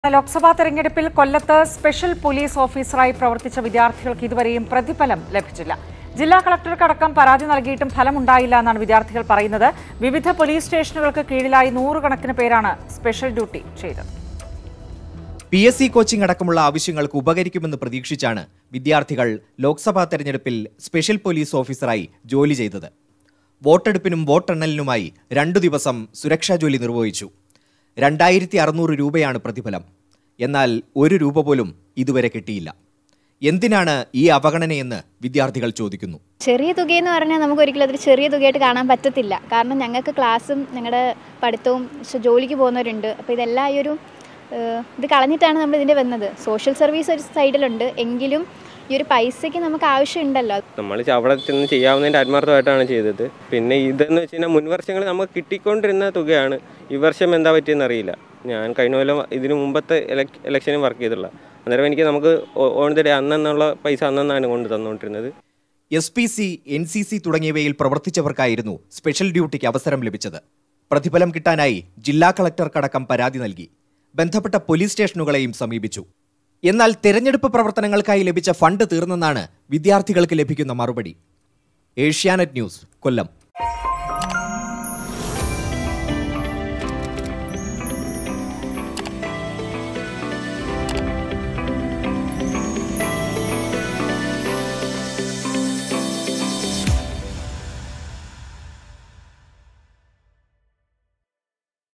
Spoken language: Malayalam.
ലോക്സഭാ തെരഞ്ഞെടുപ്പിൽ കൊല്ലത്ത് സ്പെഷ്യൽ പോലീസ് ഓഫീസറായി പ്രവർത്തിച്ച വിദ്യാർത്ഥികൾക്ക് ഇതുവരെയും പ്രതിഫലം ലഭിച്ചില്ല ജില്ലാ കളക്ടർക്കടക്കം പരാതി നൽകിയിട്ടും ഫലമുണ്ടായില്ല എന്നാണ് വിദ്യാർത്ഥികൾ പറയുന്നത് വിവിധ പോലീസ് സ്റ്റേഷനുകൾക്ക് കീഴിലായി നൂറുകണക്കിന് പേരാണ് സ്പെഷ്യൽ ഡ്യൂട്ടി ചെയ്തത് പി എസ് സി കോച്ചിംഗ് അടക്കമുള്ള ആവശ്യങ്ങൾക്ക് ഉപകരിക്കുമെന്ന് പ്രതീക്ഷിച്ചാണ് വിദ്യാർത്ഥികൾ ലോക്സഭാ തെരഞ്ഞെടുപ്പിൽ സ്പെഷ്യൽ പോലീസ് ഓഫീസറായി ജോലി ചെയ്തത് വോട്ടെടുപ്പിനും വോട്ടെണ്ണലിനുമായി രണ്ടു ദിവസം സുരക്ഷാ ജോലി നിർവഹിച്ചു രണ്ടായിരത്തി അറുന്നൂറ് രൂപയാണ് പ്രതിഫലം എന്നാൽ ഒരു രൂപ പോലും ഇതുവരെ കിട്ടിയില്ല എന്തിനാണ് ഈ അവഗണനയെന്ന് വിദ്യാർത്ഥികൾ ചോദിക്കുന്നു ചെറിയ തുകയെന്ന് പറഞ്ഞാൽ നമുക്ക് ഒരിക്കലും അതൊരു ചെറിയ തുകയായിട്ട് കാണാൻ പറ്റത്തില്ല കാരണം ഞങ്ങൾക്ക് ക്ലാസ്സും ഞങ്ങളുടെ പഠിത്തവും പക്ഷെ ജോലിക്ക് പോകുന്നവരുണ്ട് അപ്പോൾ ഇതെല്ലാം ഈ ഒരു ഏഹ്, ഇത് കളഞ്ഞിട്ടാണ് നമ്മൾ ഇതിൻ്റെ വന്നത് സോഷ്യൽ സർവീസ് ഒരു സൈഡിലുണ്ട് എങ്കിലും ഈ ഒരു പൈസയ്ക്ക് നമുക്ക് ആവശ്യമുണ്ടല്ലോ നമ്മൾ അവിടെ ചെന്ന് ചെയ്യാവുന്നതിൻ്റെ ആത്മാർത്ഥമായിട്ടാണ് ചെയ്തത് പിന്നെ ഇതെന്ന് വെച്ച് കഴിഞ്ഞാൽ മുൻ വർഷങ്ങളിൽ നമുക്ക് കിട്ടിക്കൊണ്ടിരുന്ന തുകയാണ് ഈ വർഷം എന്താ പറ്റിയെന്ന് അറിയില്ല ഞാൻ കഴിഞ്ഞ കൊല്ലം ഇതിനു മുമ്പത്തെ ഇലക്ഷനും വർക്ക് ചെയ്തിട്ടുള്ള അന്നേരം എനിക്ക് നമുക്ക് ഓൺ ദി ഡേ അന്നെന്നുള്ള പൈസ അന്നെന്നാണ് കൊണ്ട് തന്നുകൊണ്ടിരുന്നത് S P C N C C തുടങ്ങിയവയിൽ പ്രവർത്തിച്ചവർക്കായിരുന്നു സ്പെഷ്യൽ ഡ്യൂട്ടിക്ക് അവസരം ലഭിച്ചത് പ്രതിഫലം കിട്ടാനായി ജില്ലാ കളക്ടർക്കടക്കം പരാതി നൽകി ബന്ധപ്പെട്ട പോലീസ് സ്റ്റേഷനുകളെയും സമീപിച്ചു എന്നാൽ തെരഞ്ഞെടുപ്പ് പ്രവർത്തനങ്ങൾക്കായി ലഭിച്ച ഫണ്ട് തീർന്നെന്നാണ് വിദ്യാർത്ഥികൾക്ക് ലഭിക്കുന്ന മറുപടി ഏഷ്യാനെറ്റ് ന്യൂസ് കൊല്ലം